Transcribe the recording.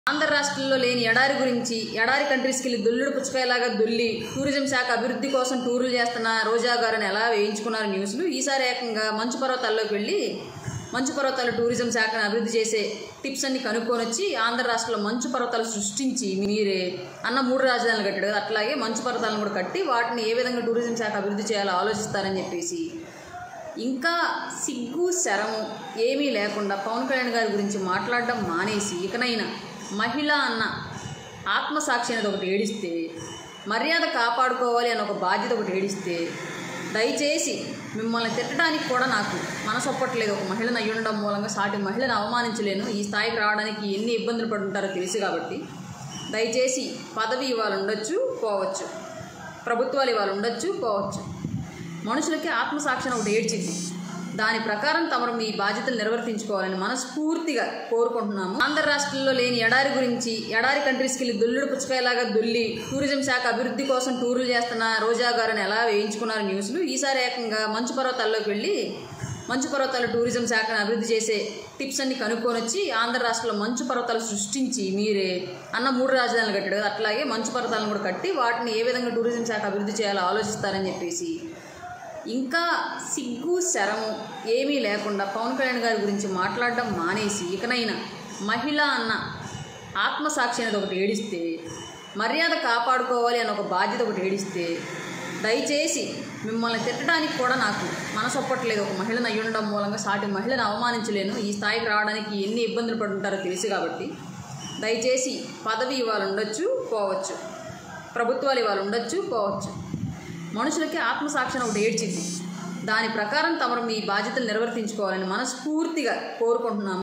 ఆంధ్ర రాష్ట్రంలో లేని ఎడారి గురించి ఎడారి కంట్రీస్కి వెళ్ళి దొల్లుడు పుచ్చకాయలాగా దొల్లి టూరిజం శాఖ అభివృద్ధి కోసం టూర్లు చేస్తున్న రోజా గారిని ఎలా వేయించుకున్నారు న్యూస్లు ఈసారి ఏకంగా మంచు పర్వతాల్లోకి వెళ్ళి మంచు పర్వతాల టూరిజం శాఖను అభివృద్ధి చేసే టిప్స్ అన్ని కనుక్కొని వచ్చి ఆంధ్ర రాష్ట్రంలో మంచు పర్వతాలు సృష్టించి మీరే అన్న మూడు రాజధానులు కట్టాడు కదా అట్లాగే మంచు పర్వతాలను కూడా కట్టి వాటిని ఏ విధంగా టూరిజం శాఖ అభివృద్ధి చేయాలో ఆలోచిస్తారని చెప్పేసి ఇంకా సిగ్గు శరము ఏమీ లేకుండా పవన్ కళ్యాణ్ గారి గురించి మాట్లాడడం మానేసి ఇకనైనా మహిళ అన్న ఆత్మసాక్షి అనేది ఒకటి ఏడిస్తే మర్యాద కాపాడుకోవాలి అని ఒక బాధ్యత ఒకటి ఏడిస్తే దయచేసి మిమ్మల్ని తిట్టడానికి కూడా నాకు మనసు ఒప్పట్లేదు ఒక మహిళను అయి ఉండడం మూలంగా సాటి మహిళను అవమానించలేను ఈ స్థాయికి రావడానికి ఎన్ని ఇబ్బందులు పడుంటారో తెలుసు కాబట్టి దయచేసి పదవి ఇవాళ ఉండొచ్చు పోవచ్చు ప్రభుత్వాలు ఇవాళ ఉండొచ్చు పోవచ్చు మనుషులకి ఆత్మసాక్షిని ఒకటి ఏడ్చింది దాని ప్రకారం తమరు మీ బాధ్యతలు నిర్వర్తించుకోవాలని మనస్ఫూర్తిగా కోరుకుంటున్నాము ఆంధ్ర రాష్ట్రంలో లేని ఎడారి గురించి ఎడారి కంట్రీస్కి వెళ్ళి దొల్లుడు పుచ్చకాయలాగా దొల్లి టూరిజం శాఖ అభివృద్ధి కోసం టూర్లు చేస్తున్న రోజా గారిని ఎలా వేయించుకున్నారు న్యూస్లు ఈసారి ఏకంగా మంచు పర్వతాల్లోకి వెళ్ళి మంచు పర్వతాల టూరిజం శాఖను అభివృద్ధి చేసే టిప్స్ అన్ని కనుక్కొని వచ్చి ఆంధ్ర రాష్ట్రంలో మంచు పర్వతాలు సృష్టించి మీరే అన్న మూడు రాజధానులు కట్టాడు కదా అట్లాగే మంచు పర్వతాలను కూడా కట్టి వాటిని ఏ విధంగా టూరిజం శాఖ అభివృద్ధి చేయాలో ఆలోచిస్తారని చెప్పేసి ఇంకా సిగ్గు శరము ఏమీ లేకుండా పవన్ కళ్యాణ్ గారి గురించి మాట్లాడడం మానేసి ఇకనైనా మహిళ అన్న ఆత్మసాక్షి అనేది ఒకటి ఏడిస్తే మర్యాద కాపాడుకోవాలి అని ఒక బాధ్యత ఒకటి ఏడిస్తే దయచేసి మిమ్మల్ని తిట్టడానికి కూడా నాకు మనసు ఒప్పట్లేదు ఒక మహిళను అయి ఉండడం మూలంగా సాటి మహిళను అవమానించలేను ఈ స్థాయికి రావడానికి ఎన్ని ఇబ్బందులు పడుంటారో తెలుసు కాబట్టి దయచేసి పదవి ఇవాళ ఉండొచ్చు పోవచ్చు ప్రభుత్వాలు ఇవాళ ఉండొచ్చు పోవచ్చు మనుషులకి ఆత్మసాక్షిని ఒకటి ఏడ్చింది దాని ప్రకారం తమరు మీ బాధ్యతలు నిర్వర్తించుకోవాలని మనస్ఫూర్తిగా కోరుకుంటున్నాము